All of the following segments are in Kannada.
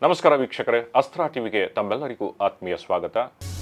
ನಮಸ್ಕಾರ ವೀಕ್ಷಕರೇ ಅಸ್ತ್ರ ಟಿವಿಗೆ ತಮ್ಮೆಲ್ಲರಿಗೂ ಆತ್ಮೀಯ ಸ್ವಾಗತ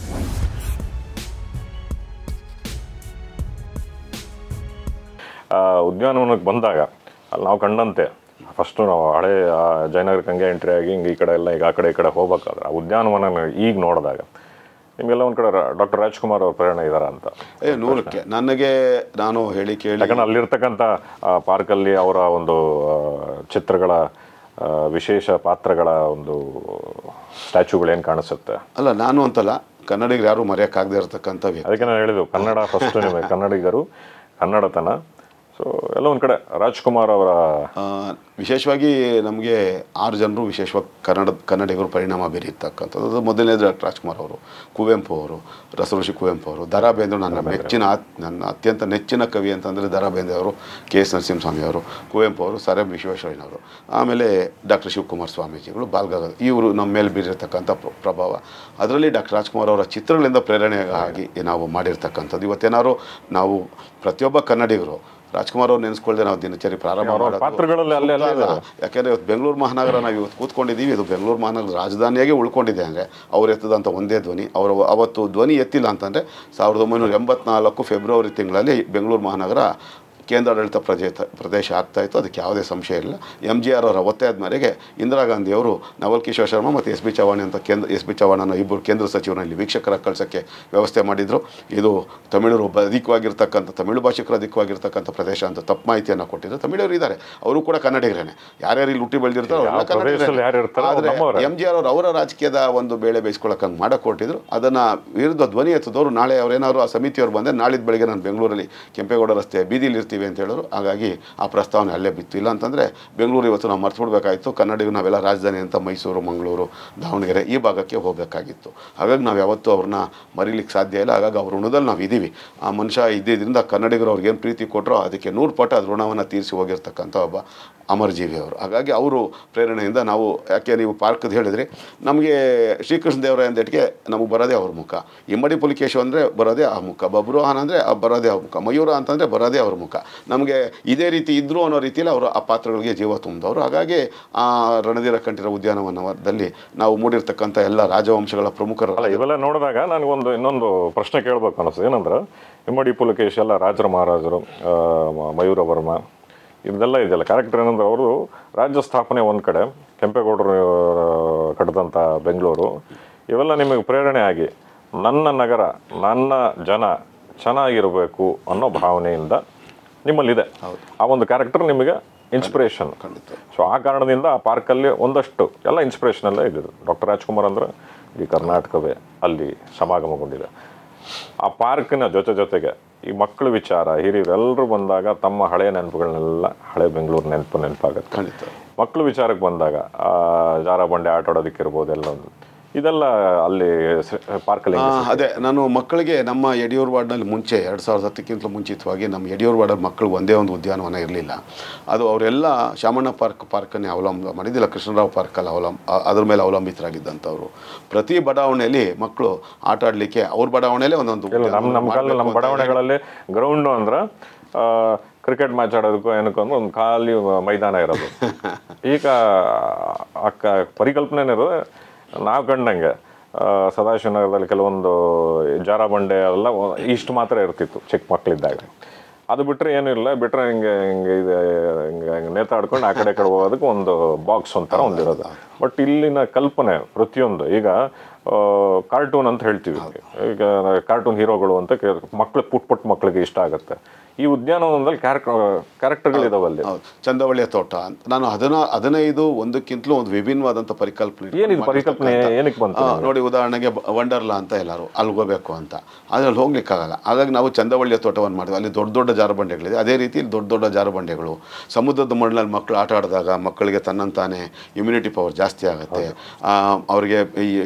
ಆ, ಉದ್ಯಾನವನಕ್ಕೆ ಬಂದಾಗ ಅಲ್ಲಿ ನಾವು ಕಂಡಂತೆ ಫಸ್ಟು ನಾವು ಹಳೆ ಆ, ಜಯನಗರಕ್ಕೆ ಹಂಗೆ ಎಂಟ್ರಿ ಆಗಿ ಹಿಂಗೆ ಈ ಕಡೆ ಎಲ್ಲ ಈಗ ಆ ಕಡೆ ಈ ಕಡೆ ಹೋಗ್ಬೇಕಾದ್ರೆ ಆ ಉದ್ಯಾನವನ ಈಗ ನೋಡಿದಾಗ ನಿಮಗೆಲ್ಲ ಒಂದು ಕಡೆ ಡಾಕ್ಟರ್ ರಾಜ್ಕುಮಾರ್ ಅವ್ರ ಪ್ರೇರಣೆ ಇದಾರ ಅಂತ ಏ ನೂರಕ್ಕೆ ನನಗೆ ನಾನು ಹೇಳಿ ಕೇಳಿ ಯಾಕಂದ್ರೆ ಅಲ್ಲಿರ್ತಕ್ಕಂಥ ಆ, ಪಾರ್ಕಲ್ಲಿ ಅವರ ಒಂದು ಆ, ಚಿತ್ರಗಳ ಆ, ವಿಶೇಷ ಪಾತ್ರಗಳ ಒಂದು ಸ್ಟ್ಯಾಚ್ಯೂಗಳೇನು ಕಾಣಿಸುತ್ತೆ ಅಲ್ಲ ನಾನು ಅಂತಲ್ಲ ಕನ್ನಡಿಗರು ಯಾರು ಮರೆಯೋಕ್ಕಾಗದೇ ಇರತಕ್ಕಂಥ ವ್ಯಕ್ತಿ ಅದಕ್ಕೆ ನಾನು ಹೇಳಿದ್ದು ಕನ್ನಡ ಫಸ್ಟ್ ನಿಮಗೆ ಕನ್ನಡಿಗರು ಕನ್ನಡತನ ಸೊ ಎಲ್ಲ ಒಂದು ಕಡೆ ರಾಜ್ಕುಮಾರ್ ಅವರ ಆ, ವಿಶೇಷವಾಗಿ ನಮಗೆ ಆರು ಜನರು ವಿಶೇಷವಾಗಿ ಕನ್ನಡ ಕನ್ನಡಿಗರು ಪರಿಣಾಮ ಬೀರಿರ್ತಕ್ಕಂಥದ್ದು ಅದು ಮೊದಲನೇದು ಡಾಕ್ಟರ್ ರಾಜ್ಕುಮಾರ್ ಅವರು ಕುವೆಂಪು ಅವರು ರಸಋಷಿ ಕುವೆಂಪು ಅವರು ದರಾ ಬೇಂದ್ರೆ ನನ್ನ ಮೆಚ್ಚಿನ ಆತ್- ನನ್ನ ಅತ್ಯಂತ ನೆಚ್ಚಿನ ಕವಿ ಅಂತಂದರೆ ದರಾ ಬೇಂದ್ರೆ ಅವರು ಕೆ ಎಸ್ ನರಸಿಂಹಸ್ವಾಮಿ ಅವರು ಕುವೆಂಪು ಅವರು ಸರ್ ಎಂ ವಿಶ್ವೇಶ್ವರಯ್ಯನವರು ಆಮೇಲೆ ಡಾಕ್ಟರ್ ಶಿವಕುಮಾರ್ ಸ್ವಾಮೀಜಿಗಳು ಬಾಲ್ಗಂಗಾಧರ್ ಇವರು ನಮ್ಮ ಮೇಲೆ ಬೀರಿರ್ತಕ್ಕಂಥ ಪ್ರ- ಪ್ರಭಾವ ಅದರಲ್ಲಿ ಡಾಕ್ಟರ್ ರಾಜ್ಕುಮಾರ್ ಅವರ ಚಿತ್ರಗಳಿಂದ ಪ್ರೇರಣೆ ಆಗಿ ನಾವು ಮಾಡಿರ್ತಕ್ಕಂಥದ್ದು ಇವತ್ತೇನಾದ್ರು ನಾವು ಪ್ರತಿಯೊಬ್ಬ ಕನ್ನಡಿಗರು ರಾಜ್ಕುಮಾರ್ ಅವ್ರು ನೆನೆಸ್ಕೊಳ್ದೆ ನಾವು ದಿನಚರಿ ಪ್ರಾರಂಭ ಅವ್ರ ಮಾಡೋದು ಪಾತ್ರಗಳಲ್ಲಿ ಅಲ್ಲೇ ಅಲ್ಲೇ ಸೂಕ್ತ ಅಲ್ಲ. ಯಾಕೆಂದ್ರೆ ಇವತ್ತು ಬೆಂಗಳೂರು ಮಹಾನಗರ ನಾವು ಇವತ್ತು ಕೂತ್ಕೊಂಡಿದ್ದೀವಿ ಇದು ಬೆಂಗಳೂರು ಮಹಾನಗರ ರಾಜಧಾನಿಯಾಗಿ ಉಳ್ಕೊಂಡಿದೆ ಅಂದರೆ ಅವ್ರು ಎತ್ತದಂಥ ಒಂದೇ ಧ್ವನಿ ಅವರು ಅವತ್ತು ಧ್ವನಿ ಎತ್ತಿಲ್ಲ ಅಂತಂದರೆ ಸಾವಿರದ ಒಂಬೈನೂರ ಎಂಬತ್ನಾಲ್ಕು ಫೆಬ್ರವರಿ ತಿಂಗಳಲ್ಲಿ ಬೆಂಗಳೂರು ಮಹಾನಗರ ಕೇಂದ್ರಾಡಳಿತ ಪ್ರದೇಶ ಪ್ರದೇಶ ಆಗ್ತಾ ಇತ್ತು ಅದಕ್ಕೆ ಯಾವುದೇ ಸಂಶಯ ಇಲ್ಲ ಎಮ್ ಜಿ ಆರ್ ಅವರ ಒತ್ತಾಯದ ಮೇರೆಗೆ ಇಂದಿರಾ ಗಾಂಧಿ ಅವರು ನವಲ್ ಕಿಶೋರ್ ಶರ್ಮಾ ಮತ್ತು ಎಸ್ ಬಿ ಚವಾಣಿ ಅಂತ ಕೇಂದ್ರ ಎಸ್ ಬಿ ಚವಾಣನ ಇಬ್ಬರು ಕೇಂದ್ರ ಸಚಿವರಲ್ಲಿ ವೀಕ್ಷಕರ ಕಳ್ಸೋಕ್ಕೆ ವ್ಯವಸ್ಥೆ ಮಾಡಿದರು ಇದು ತಮಿಳರು ಒಬ್ಬ ಅಧಿಕವಾಗಿರ್ತಕ್ಕಂಥ ತಮಿಳು ಭಾಷಿಕರು ಅಧಿಕವಾಗಿರ್ತಕ್ಕಂಥ ಪ್ರದೇಶ ಅಂತ ತಪ್ಪು ಮಾಹಿತಿಯನ್ನು ಕೊಟ್ಟಿದ್ರು ತಮಿಳರು ಇದ್ದಾರೆ ಅವರು ಕೂಡ ಕನ್ನಡಿಗರೇನೆ ಯಾರ್ಯಾರು ಇಲ್ಲಿ ಹುಟ್ಟಿ ಬೆಳೆದಿರ್ತಾರೋ ಯಾವ ಪ್ರದೇಶದಲ್ಲಿ ಯಾರು ಇರ್ತಾರೋ ಅವ್ರು ನಮ್ಮವರೇ. ಎಂ ಜಿ ಆರ್ ಅವರು ಅವರ ರಾಜಕೀಯದ ಒಂದು ಬೇಳೆ ಬೇಯಿಸ್ಕೊಳಕ್ಕೆ ಹಂಗೆ ಮಾಡಕ್ಕೆ ಕೊಟ್ಟಿದ್ರು ಅದನ್ನು ವಿರುದ್ಧ ಧ್ವನಿ ಎತ್ತಿದವರು ನಾಳೆ ಅವರೇನಾದ್ರು ಆ ಸಮಿತಿಯವರು ಬಂದರೆ ನಾಳಿದ್ದು ಬೆಳಗ್ಗೆ ನಾನು ಬೆಂಗಳೂರಲ್ಲಿ ಕೆಂಪೇಗೌಡ ರಸ್ತೆ ಬೀದಿಲಿ ಇರ್ತೀವಿ ಅಂತ ಹೇಳಿದ್ರು ಹಾಗಾಗಿ ಆ ಪ್ರಸ್ತಾವನೆ ಅಲ್ಲೇ ಬಿತ್ತು ಇಲ್ಲ ಅಂತಂದರೆ ಬೆಂಗಳೂರು ಇವತ್ತು ನಾವು ಮರ್ತು ಬಿಡಬೇಕಾಗಿತ್ತು ಕನ್ನಡಿಗರು ನಾವೆಲ್ಲ ರಾಜಧಾನಿ ಅಂತ ಮೈಸೂರು ಮಂಗಳೂರು ದಾವಣಗೆರೆ ಈ ಭಾಗಕ್ಕೆ ಹೋಗಬೇಕಾಗಿತ್ತು ಹಾಗಾಗಿ ನಾವು ಯಾವತ್ತೂ ಅವ್ರನ್ನ ಮರೀಲಿಕ್ಕೆ ಸಾಧ್ಯ ಇಲ್ಲ ಹಾಗಾಗಿ ಅವ್ರ ಋಣದಲ್ಲಿ ನಾವು ಇದ್ದೀವಿ ಆ ಮನುಷ್ಯ ಇದ್ದಿದ್ದರಿಂದ ಕನ್ನಡಿಗರು ಅವ್ರಿಗೇನು ಪ್ರೀತಿ ಕೊಟ್ಟರೋ ಅದಕ್ಕೆ ನೂರು ಪಟ್ಟು ಅದು ಋಣವನ್ನು ತೀರಿಸಿ ಹೋಗಿರ್ತಕ್ಕಂಥ ಒಬ್ಬ ಅಮರಜೀವಿ ಅವರು ಹಾಗಾಗಿ ಅವರು ಪ್ರೇರಣೆಯಿಂದ ನಾವು ಯಾಕೆ ನೀವು ಪಾರ್ಕ್ದು ಹೇಳಿದ್ರಿ ನಮಗೆ ಶ್ರೀಕೃಷ್ಣ ದೇವರಾಯ ಅಂದೇಟಿಗೆ ನಮಗೆ ಬರೋದೇ ಅವ್ರ ಮುಖ ಇಮ್ಮಡಿ ಪುಲಿಕೇಶವ ಅಂದರೆ ಬರೋದೇ ಆ ಮುಖ ಬಬ್ರುವಾಹನ್ ಅಂದರೆ ಬರೋದೇ ಅವ್ರ ಮುಖ ಮಯೂರ ಅಂತಂದರೆ ಬರೋದೇ ಅವ್ರ ಮುಖ ನಮಗೆ ಇದೇ ರೀತಿ ಇದ್ದರು ಅನ್ನೋ ರೀತಿಯಲ್ಲಿ ಅವರು ಆ ಪಾತ್ರಗಳಿಗೆ ಜೀವ ತುಂಬಿದವರು ಹಾಗಾಗಿ ಆ ರಣಧೀರ ಕಂಠೀರ ಉದ್ಯಾನವನದಲ್ಲಿ ನಾವು ಮೂಡಿರ್ತಕ್ಕಂಥ ಎಲ್ಲ ರಾಜವಂಶಗಳ ಪ್ರಮುಖರ ಅಲ್ಲ ಇವೆಲ್ಲ ನೋಡಿದಾಗ ನನಗೊಂದು ಇನ್ನೊಂದು ಪ್ರಶ್ನೆ ಕೇಳಬೇಕು ಅನ್ನಿಸ್ತದೆ ಏನಂದ್ರೆ ಇಮ್ಮಡಿ ಪುಲಕೇಶ್ ಎಲ್ಲ ರಾಜರ ಮಹಾರಾಜರು ಆ, ಮ- ಮಯೂರ ವರ್ಮ ಇದೆಲ್ಲ ಇದೆಯಲ್ಲ ಕ್ಯಾರೆಕ್ಟರ್ ಏನಂದ್ರೆ ಅವರು ರಾಜ್ಯ ಸ್ಥಾಪನೆ ಒಂದು ಕಡೆ ಕೆಂಪೇಗೌಡರು ಆ, ಕಟ್ಟಿದಂಥ ಬೆಂಗಳೂರು ಇವೆಲ್ಲ ನಿಮಗೆ ಪ್ರೇರಣೆ ಆಗಿ ನನ್ನ ನಗರ ನನ್ನ ಜನ ಚೆನ್ನಾಗಿರಬೇಕು ಅನ್ನೋ ಭಾವನೆಯಿಂದ ನಿಮ್ಮಲ್ಲಿದೆ ಆ ಒಂದು ಕ್ಯಾರೆಕ್ಟರ್ ನಿಮಗೆ ಇನ್ಸ್ಪಿರೇಷನ್ ಖಂಡಿತ ಸೊ ಆ ಕಾರಣದಿಂದ ಆ ಪಾರ್ಕಲ್ಲಿ ಒಂದಷ್ಟು ಎಲ್ಲ ಇನ್ಸ್ಪಿರೇಷನ್ ಎಲ್ಲ ಇದ್ದಿದ್ದು ಡಾಕ್ಟರ್ ರಾಜ್ಕುಮಾರ್ ಅಂದ್ರೆ ಈ ಕರ್ನಾಟಕವೇ ಅಲ್ಲಿ ಸಮಾಗಮಗೊಂಡಿದೆ ಆ ಪಾರ್ಕಿನ ಜೊತೆ ಜೊತೆಗೆ ಈ ಮಕ್ಕಳ ವಿಚಾರ ಹಿರಿಯರು ಎಲ್ಲರೂ ಬಂದಾಗ ತಮ್ಮ ಹಳೆಯ ನೆನಪುಗಳನ್ನೆಲ್ಲ ಹಳೆ ಬೆಂಗಳೂರು ನೆನಪು ನೆನಪಾಗುತ್ತೆ ಖಂಡಿತ ಮಕ್ಕಳು ವಿಚಾರಕ್ಕೆ ಬಂದಾಗ ಆ ಜಾರ ಬಂಡೆ ಆಟ ಆಡೋದಕ್ಕಿರ್ಬೋದು ಎಲ್ಲ ಒಂದು ಇದೆಲ್ಲ ಅಲ್ಲಿ ಪಾರ್ಕಲ್ಲಿ ಆ, ಅದೇ ನಾನು ಮಕ್ಕಳಿಗೆ ನಮ್ಮ ಯಡಿಯೂರು ವಾರ್ಡ್ನಲ್ಲಿ ಮುಂಚೆ ಎರಡು ಸಾವಿರದ ಹತ್ತಕ್ಕಿಂತ ಮುಂಚಿತವಾಗಿ ನಮ್ಮ ಯಡಿಯೂರು ವಾರ್ಡಲ್ಲಿ ಮಕ್ಕಳು ಒಂದೇ ಒಂದು ಉದ್ಯಾನವನ ಇರಲಿಲ್ಲ ಅದು ಅವರೆಲ್ಲ ಶಾಮಣ್ಣ ಪಾರ್ಕ್ ಪಾರ್ಕನ್ನೇ ಅವಲಂಬ ಮಾಡಿದ್ದಿಲ್ಲ ಕೃಷ್ಣರಾವ್ ಪಾರ್ಕಲ್ಲಿ ಅವಲಂಬ ಆ- ಅದ್ರ ಮೇಲೆ ಅವಲಂಬಿತರಾಗಿದ್ದಂಥವ್ರು ಪ್ರತಿ ಬಡಾವಣೆಯಲ್ಲಿ ಮಕ್ಕಳು ಆಟ ಆಡಲಿಕ್ಕೆ ಅವ್ರ ಬಡಾವಣೆಯಲ್ಲೇ ಒಂದೊಂದು ನಮ್ಮ ಉದ್ಯಾನವನ ನಮ್ಮ ಕಾಲ ನಮ್ಮ ಮಾಡ್ಬೇಕು ಅಂತ ಬಡಾವಣೆಗಳಲ್ಲಿ ಗ್ರೌಂಡು ಅಂದ್ರೆ ಕ್ರಿಕೆಟ್ ಮ್ಯಾಚ್ ಆಡೋದಕ್ಕೂ ಏನಕ್ಕೂ ಅಂದ್ರೆ ಒಂದು ಖಾಲಿ ಮೈದಾನ ಇರೋದು ಈಗ ಅಕ್ಕ ಪರಿಕಲ್ಪನೆ ಇರೋದು ನಾವು ಕಂಡಂಗೆ ಆ, ಸದಾಶಿವನಗರದಲ್ಲಿ ಕೆಲವೊಂದು ಜಾರ ಬಂಡೆ ಎಲ್ಲ ಒ- ಇಷ್ಟು ಮಾತ್ರ ಇರ್ತಿತ್ತು ಚಿಕ್ಕ ಮಕ್ಕಳಿದ್ದಾಗ ಅದು ಬಿಟ್ಟರೆ ಏನೂ ಇಲ್ಲ ಬಿಟ್ಟರೆ ಹಿಂಗೆ ಹಿಂಗೆ ಇದೆ ಹಿಂಗೆ ಹಿಂಗೆ ನೇತಾಡ್ಕೊಂಡು ಆ ಕಡೆ ಈ ಕಡೆ ಹೋಗೋದಕ್ಕೆ ಒಂದು ಬಾಕ್ಸ್ ಒಂಥರ ಒಂದಿರೋದು ಬಟ್ ಇಲ್ಲಿನ ಕಲ್ಪನೆ ಪ್ರತಿಯೊಂದು ಈಗ ಕಾರ್ಟೂನ್ ಅಂತ ಹೇಳ್ತೀವಿ ಈಗ ಕಾರ್ಟೂನ್ ಹೀರೋಗಳು ಅಂತ ಮಕ್ಳು ಪುಟ್ ಪುಟ್ ಮಕ್ಕಳಿಗೆ ಇಷ್ಟ ಆಗುತ್ತೆ ಈ ಉದ್ಯಾನವನದಲ್ಲಿ ಕ್ಯಾರೆಕ್ಟರ್ ಕ್ಯಾರೆಕ್ಟರ್ಗಳಿದಾವೆ ಅಲ್ಲಿ ಹೌದು ಚಂದವಳ್ಳಿಯ ತೋಟ ಅಂತ ನಾನು ಹದಿನ ಹದಿನೈದು ಒಂದಕ್ಕಿಂತಲೂ ಒಂದು ವಿಭಿನ್ನವಾದಂಥ ಪರಿಕಲ್ಪನೆ ಇಟ್ಕೊಂಡು ಏನಿದು ಪರಿಕಲ್ಪನೆ ಏನಕ್ಕೆ ಬಂತು ಆ, ನೋಡಿ ಉದಾಹರಣೆಗೆ ಬ- ವಂಡರ್ಲಾ ಅಂತ ಎಲ್ಲರೂ ಅಲ್ಲಿ ಹೋಗ್ಬೇಕು ಅಂತ ಅದ್ರಲ್ಲಿ ಹೋಗ್ಲಿಕ್ಕಾಗಲ್ಲ ಹಾಗಾಗಿ ನಾವು ಚಂದವಳ್ಳಿಯ ತೋಟವನ್ನು ಮಾಡಿದ್ವಿ ಅಲ್ಲಿ ದೊಡ್ಡ ದೊಡ್ಡ ಜಾರಬಂಡೆಗಳಿದೆ ಅದೇ ರೀತಿ ಇಲ್ಲಿ ದೊಡ್ಡ ದೊಡ್ಡ ಜಾರಬಂಡೆಗಳು ಸಮುದ್ರದ ಮಣ್ಣಲ್ಲಿ ಮಕ್ಕಳು ಆಟ ಆಡಿದಾಗ ಮಕ್ಕಳಿಗೆ ತನ್ನಂತಾನೆ ಇಮ್ಯುನಿಟಿ ಪವರ್ ಜಾಸ್ತಿ ಆಗುತ್ತೆ ಆ, ಅವರಿಗೆ ಈ ಶು-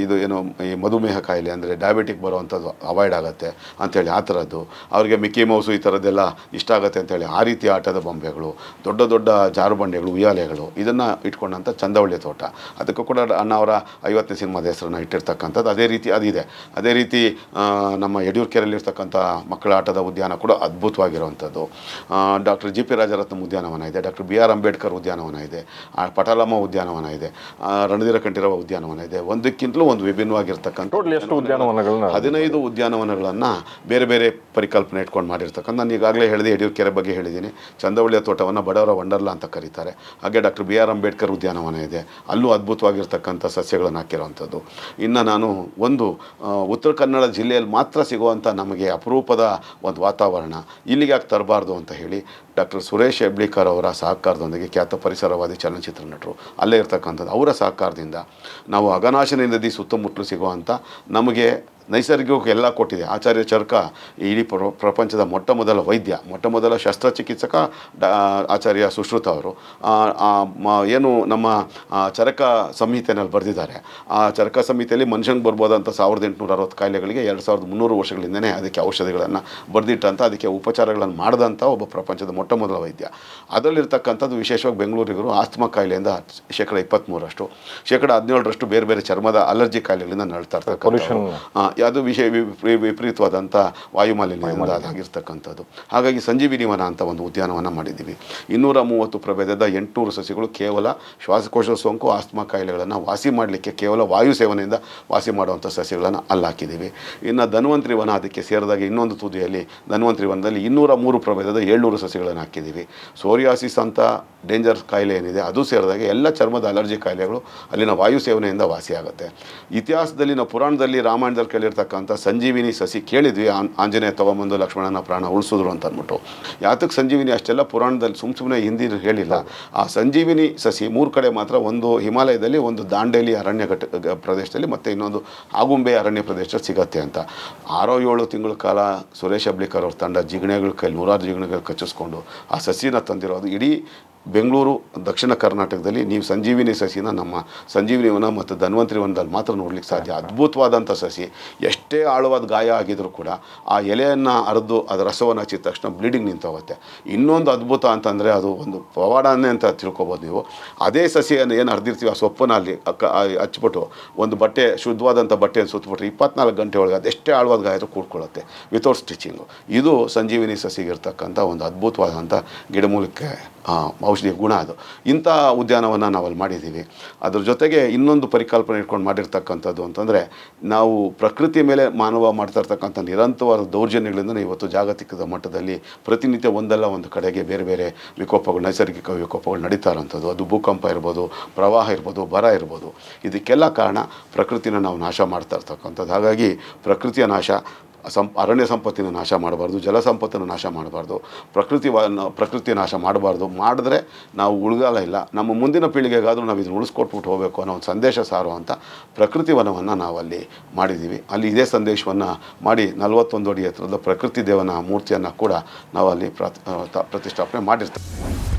ಇದು ಏನು ಈ ಮಧುಮೇಹ ಕಾಯಿಲೆ ಅಂದರೆ ಡಯಾಬಿಟಿಕ್ ಬರುವಂಥದ್ದು ಅವಾಯ್ಡ್ ಆಗುತ್ತೆ ಅಂಥೇಳಿ ಆ ಥರದ್ದು ಅವ್ರಿಗೆ ಮಿಕ್ಕಿ ಮೌಸು ಈ ಥರದ್ದೆಲ್ಲ ಇಷ್ಟ ಆಗುತ್ತೆ ಅಂತೇಳಿ ಆ ರೀತಿ ಆಟದ ಬೊಂಬೆಗಳು ದೊಡ್ಡ ದೊಡ್ಡ ಜಾರುಬಂಡೆಗಳು ಉಯ್ಯಾಲೆಗಳು ಇದನ್ನು ಇಟ್ಕೊಂಡಂಥ ಚಂದವಳ್ಳಿ ತೋಟ ಅದಕ್ಕೂ ಕೂಡ ಅಣ್ಣ ಅವರ ಐವತ್ತನೇ ಸಿನಿಮಾದ ಹೆಸರನ್ನು ಇಟ್ಟಿರ್ತಕ್ಕಂಥದ್ದು ಅದೇ ರೀತಿ ಅದಿದೆ ಅದೇ ರೀತಿ ಆ, ನಮ್ಮ ಯಡಿಯೂರ್ಕೆರೆಯಲ್ಲಿರ್ತಕ್ಕಂಥ ಮಕ್ಕಳ ಆಟದ ಉದ್ಯಾನ ಕೂಡ ಅದ್ಭುತವಾಗಿರುವಂಥದ್ದು ಡಾಕ್ಟರ್ ಜಿ ಪಿ ರಾಜರತ್ನಂ ಉದ್ಯಾನವನ ಇದೆ ಡಾಕ್ಟರ್ ಬಿ ಆರ್ ಅಂಬೇಡ್ಕರ್ ಉದ್ಯಾನವನ ಇದೆ ಆ, ಪಟಾಲಮ್ಮ ಉದ್ಯಾನವನ ಇದೆ ಆ, ರಣಧೀರ ಕಂಠೀರವ ಉದ್ಯಾನವನ ಇದೆ ಒಂದಕ್ಕಿಂತಲೂ ಒಂದು ವಿಭಿನ್ನವಾಗಿರ್ತಕ್ಕಂಥ ಟೋಟಲ್ ಎಷ್ಟು ಉದ್ಯಾನವನಗಳನ್ನ ಹದಿನೈದು ಉದ್ಯಾನವನಗಳನ್ನು ಬೇರೆ ಬೇರೆ ಪರಿಕಲ್ಪನೆ ಇಟ್ಕೊಂಡು ಮಾಡಿರ್ತಕ್ಕಂಥ ನಾನು ಈಗಾಗಲೇ ಹೇಳಿದೆ ಯಡಿಯೂರ್ಕೆರೆ ಬಗ್ಗೆ ಹೇಳಿದ್ದೀನಿ ಚಂದವಳ್ಳಿಯ ತೋಟವನ್ನು ಬಡವರ ವಂಡರ್ಲಾ ಅಂತ ಕರೀತಾರೆ ಹಾಗೆ ಡಾಕ್ಟರ್ ಬಿ ಆರ್ ಅಂಬೇಡ್ಕರ್ ಉದ್ಯಾನವನ ಇದೆ ಅಲ್ಲೂ ಅದ್ಭುತವಾಗಿರ್ತಕ್ಕಂಥ ಸಸ್ಯಗಳನ್ನು ಹಾಕಿರುವಂಥದ್ದು ಇನ್ನು ನಾನು ಒಂದು ಆ, ಉತ್ತರ ಕನ್ನಡ ಜಿಲ್ಲೆಯಲ್ಲಿ ಮಾತ್ರ ಸಿಗುವಂಥ ನಮಗೆ ಅಪರೂಪದ ಒಂದು ವಾತಾವರಣ ಇಲ್ಲಿಗೆ ಯಾಕೆ ತರಬಾರ್ದು ಅಂತ ಹೇಳಿ ಡಾಕ್ಟರ್ ಸುರೇಶ್ ಹೆಬ್ಳಿಕರ್ ಅವರ ಸಹಕಾರದೊಂದಿಗೆ ಖ್ಯಾತ ಪರಿಸರವಾದಿ ಚಲನಚಿತ್ರ ನಟರು ಅಲ್ಲೇ ಇರ್ತಕ್ಕಂಥದ್ದು ಅವರ ಸಹಕಾರದಿಂದ ನಾವು ಅಘನಾಶಿನಿ ನದಿ ಸುತ್ತಮುತ್ತಲು ಸಿಗುವಂಥ ನಮಗೆ ನೈಸರ್ಗಿಕ ಎಲ್ಲ ಕೊಟ್ಟಿದೆ ಆಚಾರ್ಯ ಚರ್ಕ ಇಡೀ ಪ್ರ ಪ್ರಪಂಚದ ಮೊಟ್ಟ ಮೊದಲ ವೈದ್ಯ ಮೊಟ್ಟ ಮೊದಲ ಶಸ್ತ್ರಚಿಕಿತ್ಸಕ ಡಾ ಆಚಾರ್ಯ ಸುಶ್ರುತ ಅವರು ಆ, ಆ, ಮ- ಏನು ನಮ್ಮ ಆ, ಚರಕ ಸಂಹಿತೆನಲ್ಲಿ ಬರೆದಿದ್ದಾರೆ ಆ ಚರಕ ಸಂಹಿತೆಯಲ್ಲಿ ಮನುಷ್ಯನಿಗೆ ಬರ್ಬೋದಂಥ ಸಾವಿರದ ಎಂಟುನೂರ ಅರವತ್ತು ಕಾಯಿಲೆಗಳಿಗೆ ಎರಡು ಸಾವಿರದ ಮುನ್ನೂರು ವರ್ಷಗಳಿಂದನೇ ಅದಕ್ಕೆ ಔಷಧಿಗಳನ್ನು ಬರೆದಿಟ್ಟಂಥ ಅದಕ್ಕೆ ಉಪಚಾರಗಳನ್ನು ಮಾಡಿದಂಥ ಒಬ್ಬ ಪ್ರಪಂಚದ ಮೊಟ್ಟ ಮೊದಲ ವೈದ್ಯ ಅದರಲ್ಲಿರ್ತಕ್ಕಂಥದ್ದು ವಿಶೇಷವಾಗಿ ಬೆಂಗಳೂರಿಗರು ಆಸ್ತಮಾ ಕಾಯಿಲೆಯಿಂದ ಶೇಕಡ ಇಪ್ಪತ್ತ್ಮೂರಷ್ಟು ಶೇಕಡ ಹದಿನೇಳರಷ್ಟು ಬೇರೆ ಬೇರೆ ಚರ್ಮದ ಅಲರ್ಜಿ ಕಾಯಿಲೆಗಳಿಂದ ನಳ್ತಾ ಇರ್ತಕ್ಕಂಥ Pollution. ಆ, ಅದು ವಿಷಯ ವಿಪ್ರೀ- ವಿಪರೀತವಾದಂಥ ವಾಯುಮಾಲಿನ್ಯದಿಂದ ಅದಾಗಿರ್ತಕ್ಕಂಥದ್ದು ಹಾಗಾಗಿ ಸಂಜೀವಿನಿ ವನ ಅಂತ ಒಂದು ಉದ್ಯಾನವನ ಮಾಡಿದ್ದೀವಿ ಇನ್ನೂರ ಮೂವತ್ತು ಪ್ರಭೇದದ ಎಂಟುನೂರು ಸಸಿಗಳು ಕೇವಲ ಶ್ವಾಸಕೋಶ ಸೋಂಕು ಆಸ್ತಮಾ ಕಾಯಿಲೆಗಳನ್ನು ವಾಸಿ ಮಾಡಲಿಕ್ಕೆ ಕೇವಲ ವಾಯು ಸೇವನೆಯಿಂದ ವಾಸಿ ಮಾಡುವಂಥ ಸಸ್ಯಗಳನ್ನು ಅಲ್ಲಿ ಹಾಕಿದ್ದೀವಿ ಇನ್ನು ಧನ್ವಂತರಿ ವನ ಅದಕ್ಕೆ ಸೇರಿದಾಗ ಇನ್ನೊಂದು ತುದಿಯಲ್ಲಿ ಧನ್ವಂತರಿ ವನದಲ್ಲಿ ಇನ್ನೂರ ಮೂರು ಪ್ರಭೇದದ ಏಳ್ನೂರು ಸಸಿಗಳನ್ನು ಹಾಕಿದ್ದೀವಿ ಸೋರಿಯಾಸಿಸ್ ಅಂತ ಡೇಂಜರ್ ಕಾಯಿಲೆ ಏನಿದೆ ಅದು ಸೇರಿದಾಗ ಎಲ್ಲ ಚರ್ಮದ ಅಲರ್ಜಿ ಕಾಯಿಲೆಗಳು ಅಲ್ಲಿನ ವಾಯು ಸೇವನೆಯಿಂದ ವಾಸಿಯಾಗುತ್ತೆ ಇತಿಹಾಸದಲ್ಲಿ ನಾವು ಪುರಾಣದಲ್ಲಿ ರಾಮಾಯಣದಲ್ಲಿ ಕೇಳಿರ್ತಕ್ಕಂಥ ಸಂಜೀವಿನಿ ಸಸಿ ಕೇಳಿದ್ವಿ ಆನ್- ಆಂಜನೇಯ ತಗೊಂಬಂದು ಲಕ್ಷ್ಮಣನ ಪ್ರಾಣ ಉಳಿಸಿದ್ರು ಅಂತ ಅಂದ್ಬಿಟ್ಟು ಯಾತಕ್ಕೆ ಸಂಜೀವಿನಿ ಅಷ್ಟೆಲ್ಲ ಪುರಾಣದಲ್ಲಿ ಸುಮ್ಮ ಸುಮ್ಮನೆ ಹಿಂದಿನ ಹೇಳಿಲ್ಲ ಆ ಸಂಜೀವಿನಿ ಸಸಿ ಮೂರು ಕಡೆ ಮಾತ್ರ ಒಂದು ಹಿಮಾಲಯದಲ್ಲಿ ಒಂದು ದಾಂಡೇಲಿ ಅರಣ್ಯ ಘಟ ಗ- ಪ್ರದೇಶದಲ್ಲಿ ಮತ್ತು ಇನ್ನೊಂದು ಆಗುಂಬೆ ಅರಣ್ಯ ಪ್ರದೇಶದಲ್ಲಿ ಸಿಗತ್ತೆ ಅಂತ ಆರೋ ಏಳು ತಿಂಗಳ ಕಾಲ ಸುರೇಶ್ ಅಬ್ಲಿಕರ್ ಅವ್ರ ತಂಡ ಜಿಗಣೆಗಳ ಕೈಲಿ ನೂರಾರು ಜಿಗಣೆಗಳು ಕಚ್ಚಿಸ್ಕೊಂಡು ಆ ಸಸಿನ ತಂದಿರೋದು ಇಡೀ ಬೆಂಗಳೂರು ದಕ್ಷಿಣ ಕರ್ನಾಟಕದಲ್ಲಿ ನೀವು ಸಂಜೀವಿನಿ ಸಸಿನ ನಮ್ಮ ಸಂಜೀವಿನಿ ವನ ಮತ್ತು ಧನ್ವಂತರಿ ವನದಲ್ಲಿ ಮಾತ್ರ ನೋಡ್ಲಿಕ್ಕೆ ಸಾಧ್ಯ ಅದ್ಭುತವಾದಂಥ ಸಸಿ ಎಷ್ಟೇ ಆಳವಾದ ಗಾಯ ಆಗಿದರೂ ಕೂಡ ಆ ಎಲೆಯನ್ನು ಅರೆದು ಅದರ ರಸವನ್ನು ಹಚ್ಚಿದ ತಕ್ಷಣ ಬ್ಲೀಡಿಂಗ್ ನಿಂತೋಗುತ್ತೆ ಇನ್ನೊಂದು ಅದ್ಭುತ ಅಂತಂದರೆ ಅದು ಒಂದು ಪವಾಡನೇ ಅಂತ ತಿಳ್ಕೊಬೋದು ನೀವು ಅದೇ ಸಸಿಯನ್ನು ಏನು ಅರ್ದಿರ್ತೀವಿ ಆ ಸೊಪ್ಪನ್ನ ಅಲ್ಲಿ ಅಕ್ಕ ಆ ಹಚ್ಬಿಟ್ಟು ಒಂದು ಬಟ್ಟೆ ಶುದ್ಧವಾದಂಥ ಬಟ್ಟೆಯನ್ನು ಸುತ್ತಬಿಟ್ರೆ ಇಪ್ಪತ್ನಾಲ್ಕು ಗಂಟೆ ಒಳಗೆ ಅದೆಷ್ಟೇ ಆಳವಾದ ಗಾಯ ಆದ್ರೂ ಕೂಡ್ಕೊಳ್ಳುತ್ತೆ ವಿತೌಟ್ ಸ್ಟಿಚಿಂಗು ಇದು ಸಂಜೀವಿನಿ ಸಸಿಗೆ ಇರ್ತಕ್ಕಂಥ ಒಂದು ಅದ್ಭುತವಾದಂಥ ಗಿಡಮೂಲಿಕೆ ಆ, ಔಷಧಿಯ ಗುಣ ಅದು ಇಂಥ ಉದ್ಯಾನವನ್ನು ನಾವಲ್ಲಿ ಮಾಡಿದ್ದೀವಿ ಅದ್ರ ಜೊತೆಗೆ ಇನ್ನೊಂದು ಪರಿಕಲ್ಪನೆ ಇಟ್ಕೊಂಡು ಮಾಡಿರ್ತಕ್ಕಂಥದ್ದು ಅಂತಂದರೆ ನಾವು ಪ್ರಕೃತಿಯ ಮೇಲೆ ಮಾನವ ಮಾಡ್ತಾ ಇರ್ತಕ್ಕಂಥ ನಿರಂತರವಾದ ದೌರ್ಜನ್ಯಗಳಿಂದ ಇವತ್ತು ಜಾಗತಿಕದ ಮಟ್ಟದಲ್ಲಿ ಪ್ರತಿನಿತ್ಯ ಒಂದಲ್ಲ ಒಂದು ಕಡೆಗೆ ಬೇರೆ ಬೇರೆ ವಿಕೋಪಗಳು ನೈಸರ್ಗಿಕ ವಿಕೋಪಗಳು ನಡೀತಾ ಇರೋಂಥದ್ದು ಅದು ಭೂಕಂಪ ಇರ್ಬೋದು ಪ್ರವಾಹ ಇರ್ಬೋದು ಬರ ಇರ್ಬೋದು ಇದಕ್ಕೆಲ್ಲ ಕಾರಣ ಪ್ರಕೃತಿನ ನಾವು ನಾಶ ಮಾಡ್ತಾ ಇರ್ತಕ್ಕಂಥದ್ದು ಹಾಗಾಗಿ ಪ್ರಕೃತಿಯ ನಾಶ ಸಂ ಅರಣ್ಯ ಸಂಪತ್ತಿನ ನಾಶ ಮಾಡಬಾರ್ದು ಜಲ ಸಂಪತ್ತನ್ನು ನಾಶ ಮಾಡಬಾರ್ದು ಪ್ರಕೃತಿ ವ ಪ್ರಕೃತಿಯ ನಾಶ ಮಾಡಬಾರ್ದು ಮಾಡಿದ್ರೆ ನಾವು ಉಳಿಗಾಲ ಇಲ್ಲ ನಮ್ಮ ಮುಂದಿನ ಪೀಳಿಗೆಗಾದರೂ ನಾವು ಇದನ್ನು ಉಳಿಸ್ಕೊಟ್ಬಿಟ್ಟು ಹೋಗಬೇಕು ಅನ್ನೋ ಒಂದು ಸಂದೇಶ ಸಾರುವಂಥ ಪ್ರಕೃತಿ ವನವನ್ನು ನಾವು ಅಲ್ಲಿ ಮಾಡಿದ್ದೀವಿ ಅಲ್ಲಿ ಇದೇ ಸಂದೇಶವನ್ನು ಮಾಡಿ ನಲವತ್ತೊಂದು ಅಡಿ ಎತ್ತರದ ಪ್ರಕೃತಿ ದೇವನ ಮೂರ್ತಿಯನ್ನು ಕೂಡ ನಾವು ಅಲ್ಲಿ ಪ್ರತ್- ಪ್ರತಿಷ್ಠಾಪನೆ ಮಾಡಿರ್ತೀವಿ